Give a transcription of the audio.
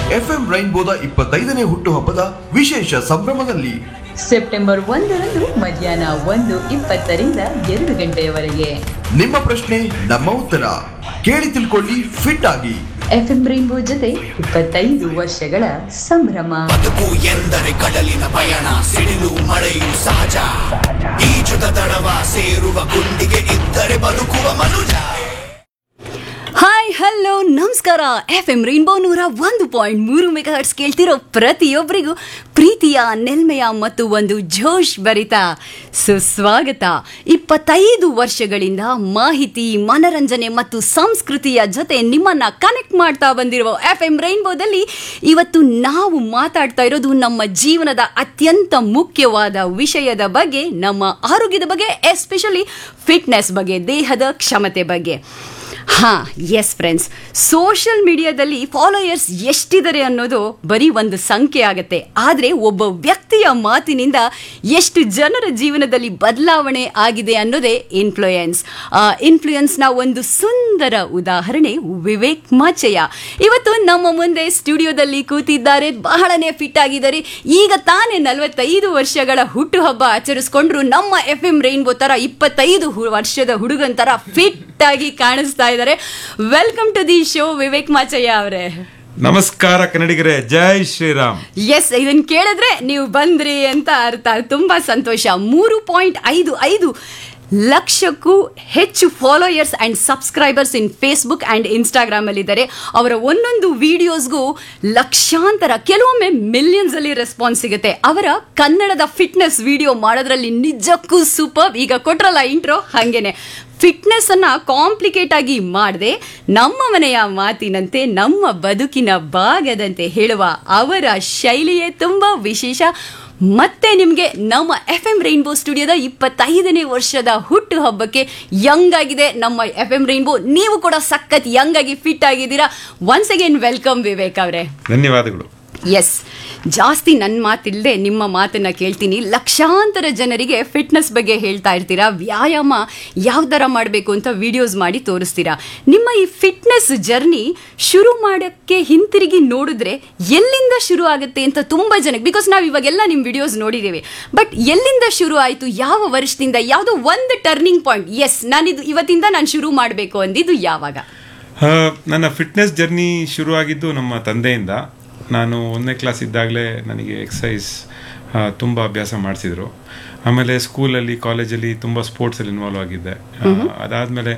FM ರೈನ್ಬೋದ ಇಪ್ಪತ್ತೈದನೇ ಹುಟ್ಟುಹಬ್ಬದ ವಿಶೇಷ ಸಂಭ್ರಮದಲ್ಲಿ ಸೆಪ್ಟೆಂಬರ್ ಒಂದರಂದು ಮಧ್ಯಾಹ್ನ ಒಂದು ಇಪ್ಪತ್ತರಿಂದ ಎರಡು ಗಂಟೆಯವರೆಗೆ ನಿಮ್ಮ ಪ್ರಶ್ನೆ ನಮ್ಮ ಉತ್ತರ ಕೇಳಿ ತಿಳ್ಕೊಳ್ಳಿ ಫಿಟ್ ಆಗಿ ಎಫ್ಎಂ ರೈನ್ಬೋ ಜೊತೆ ಇಪ್ಪತ್ತೈದು ವರ್ಷಗಳ ಸಂಭ್ರಮ ಬದುಕು ಎಂದರೆ ಕಡಲಿನ ಪಯಣ ಸಿಡಿಲು ಮಳೆಯು ಸಹಜ ಈಜುದ ತಡವ ಸೇರುವ ಗುಂಡಿಗೆ ಇದ್ದರೆ ಬದುಕುವ ಮನುಜ ಹಾಯ್ ಹಲೋ ನಮಸ್ಕಾರ ಎಫ್ ಎಂ ರೈನ್ಬೋ ನೂರ ಒಂದು ಪಾಯಿಂಟ್ ಮೂರು ಮೆಗಾ ಹರ್ಟ್ಸ್ ಕೇಳ್ತಿರೋ ಪ್ರತಿಯೊಬ್ಬರಿಗೂ ಪ್ರೀತಿಯ ನೆಲ್ಮೆಯ ಮತ್ತು ಒಂದು ಜೋಶ್ ಭರಿತ ಸುಸ್ವಾಗತ ಇಪ್ಪತ್ತೈದು ವರ್ಷಗಳಿಂದ ಮಾಹಿತಿ ಮನರಂಜನೆ ಮತ್ತು ಸಂಸ್ಕೃತಿಯ ಜೊತೆ ನಿಮ್ಮನ್ನ ಕನೆಕ್ಟ್ ಮಾಡ್ತಾ ಬಂದಿರುವ ಎಫ್ ಎಂ ರೈನ್ಬೋದಲ್ಲಿ ಇವತ್ತು ನಾವು ಮಾತಾಡ್ತಾ ಇರೋದು ನಮ್ಮ ಜೀವನದ ಅತ್ಯಂತ ಮುಖ್ಯವಾದ ವಿಷಯದ ಬಗ್ಗೆ ನಮ್ಮ ಆರೋಗ್ಯದ ಬಗ್ಗೆ ಎಸ್ಪೆಷಲಿ ಫಿಟ್ನೆಸ್ ಬಗ್ಗೆ ದೇಹದ ಕ್ಷಮತೆ ಬಗ್ಗೆ ಹಾ ಎಸ್ ಫ್ರೆಂಡ್ಸ್ ಸೋಷಿಯಲ್ ಮೀಡಿಯಾದಲ್ಲಿ ಫಾಲೋಯರ್ಸ್ ಎಷ್ಟಿದ್ದಾರೆ ಅನ್ನೋದು ಬರೀ ಒಂದು ಸಂಖ್ಯೆ ಆಗುತ್ತೆ ಆದರೆ ಒಬ್ಬ ವ್ಯಕ್ತಿಯ ಮಾತಿನಿಂದ ಎಷ್ಟು ಜನರ ಜೀವನದಲ್ಲಿ ಬದಲಾವಣೆ ಆಗಿದೆ ಅನ್ನೋದೇ ಇನ್ಫ್ಲೂಯೆನ್ಸ್ ಆ ಇನ್ಫ್ಲೂಯೆನ್ಸ್ನ ಒಂದು ಸುಂದರ ಉದಾಹರಣೆ ವಿವೇಕ್ ಮಾಚಯ್ಯ ಇವತ್ತು ನಮ್ಮ ಮುಂದೆ ಸ್ಟುಡಿಯೋದಲ್ಲಿ ಕೂತಿದ್ದಾರೆ ಬಹಳನೇ ಫಿಟ್ ಆಗಿದ್ದಾರೆ ಈಗ ತಾನೇ ನಲವತ್ತೈದು ವರ್ಷಗಳ ಹುಟ್ಟುಹಬ್ಬ ಆಚರಿಸ್ಕೊಂಡ್ರು ನಮ್ಮ ಎಫ್ ಎಂ ರೈನ್ಬೋ ತರ ಇಪ್ಪತ್ತೈದು ಹು- ವರ್ಷದ ಹುಡುಗನ್ ತರ ಫಿಟ್ ಆಗಿ ಕಾಣಿಸ್ತಾ ಇದ್ದಾರೆ welcome to the show Vivek Machaiah ಅವರೇ ನಮಸ್ಕಾರ ಕನ್ನಡಿಗರೇ ಜೈ ಶ್ರೀರಾಮ್ ಎಸ್ ಇದನ್ನ ಕೇಳಿದ್ರೆ ನೀವು ಬಂದ್ರಿ ಅಂತ ಅರ್ಥ ತುಂಬಾ ಸಂತೋಷ ಮೂರು ಪಾಯಿಂಟ್ ಐದು ಐದು ಲಕ್ಷಕ್ಕೂ ಹೆಚ್ಚು followers and subscribers in Facebook and Instagram ಅಲ್ಲಿ ಇದ್ದಾರೆ ಅವರ ಒಂದೊಂದು ವಿಡಿಯೋಸ್ಗೂ ಲಕ್ಷಾಂತರ ಕೆಲವೊಮ್ಮೆ ಮಿಲಿಯನ್ಸ್ ಅಲ್ಲಿ ರೆಸ್ಪಾನ್ಸ್ ಸಿಗುತ್ತೆ ಅವರ ಕನ್ನಡದ ಫಿಟ್ನೆಸ್ ವಿಡಿಯೋ ಮಾಡೋದ್ರಲ್ಲಿ ನಿಜಕ್ಕೂ ಸೂಪರ್ ಈಗ ಕೊಟ್ರಲ್ಲ ಇಂಟ್ರೋ ಹಂಗೇನೆ ಫಿಟ್ನೆಸ್ ಅನ್ನ ಕಾಂಪ್ಲಿಕೇಟ್ ಆಗಿ ಮಾಡದೆ ನಮ್ಮ ಮನೆಯ ಮಾತಿನಂತೆ ನಮ್ಮ ಬದುಕಿನ ಭಾಗದಂತೆ ಹೇಳುವ ಅವರ ಶೈಲಿಯೇ ತುಂಬಾ ವಿಶೇಷ ಮತ್ತೆ ನಿಮಗೆ ನಮ್ಮ ಎಫ್ ಎಂ ರೈನ್ಬೋ ಸ್ಟುಡಿಯೋದ ಇಪ್ಪತ್ತೈದನೇ ವರ್ಷದ ಹುಟ್ಟು ಹಬ್ಬಕ್ಕೆ ಯಂಗ್ ಆಗಿದೆ ನಮ್ಮ ಎಫ್ ಎಂ ರೈನ್ಬೋ ನೀವು ಕೂಡ ಸಖತ್ ಯಂಗ್ ಆಗಿ ಫಿಟ್ ಆಗಿದ್ದೀರಾ ಒನ್ಸ್ ಅಗೇನ್ ವೆಲ್ಕಮ್ ವಿವೇಕ್ ಅವರೇ ಧನ್ಯವಾದಗಳು ಎಸ್ ಜಾಸ್ತಿ ನನ್ನ ಮಾತಿಲ್ಲದೆ ನಿಮ್ಮ ಮಾತನ್ನ ಕೇಳ್ತೀನಿ ಲಕ್ಷಾಂತರ ಜನರಿಗೆ ಫಿಟ್ನೆಸ್ ಬಗ್ಗೆ ಹೇಳ್ತಾ ಇರ್ತೀರಾ ವ್ಯಾಯಾಮ ಯಾವ ಥರ ಮಾಡಬೇಕು ಅಂತ ವಿಡಿಯೋಸ್ ಮಾಡಿ ತೋರಿಸ್ತೀರಾ ನಿಮ್ಮ ಈ ಫಿಟ್ನೆಸ್ ಜರ್ನಿ ಶುರು ಮಾಡೋಕ್ಕೆ ಹಿಂತಿರುಗಿ ನೋಡಿದ್ರೆ ಎಲ್ಲಿಂದ ಶುರು ಆಗುತ್ತೆ ಅಂತ ತುಂಬ ಜನಕ್ಕೆ ಬಿಕಾಸ್ ನಾವು ಇವಾಗೆಲ್ಲ ನಿಮ್ಮ ವಿಡಿಯೋಸ್ ನೋಡಿದ್ದೀವಿ ಬಟ್ ಎಲ್ಲಿಂದ ಶುರು ಆಯಿತು ಯಾವ ವರ್ಷದಿಂದ ಯಾವುದೋ ಒಂದು ಟರ್ನಿಂಗ್ ಪಾಯಿಂಟ್ ಎಸ್ ನಾನಿದು ಇವತ್ತಿಂದ ನಾನು ಶುರು ಮಾಡಬೇಕು ಅಂದಿದ್ದು ಯಾವಾಗ ಆ, ನನ್ನ ಫಿಟ್ನೆಸ್ ಜರ್ನಿ ಶುರುವಾಗಿದ್ದು ನಮ್ಮ ತಂದೆಯಿಂದ ನಾನು ಒಂದನೇ ಕ್ಲಾಸ್ ಇದ್ದಾಗಲೇ ನನಗೆ ಎಕ್ಸಸೈಸ್ ತುಂಬ ಅಭ್ಯಾಸ ಮಾಡಿಸಿದ್ರು ಆಮೇಲೆ ಸ್ಕೂಲಲ್ಲಿ ಕಾಲೇಜಲ್ಲಿ ತುಂಬ ಸ್ಪೋರ್ಟ್ಸಲ್ಲಿ ಇನ್ವಾಲ್ವ್ ಆಗಿದ್ದೆ ಆ, ಅದಾದ್ಮೇಲೆ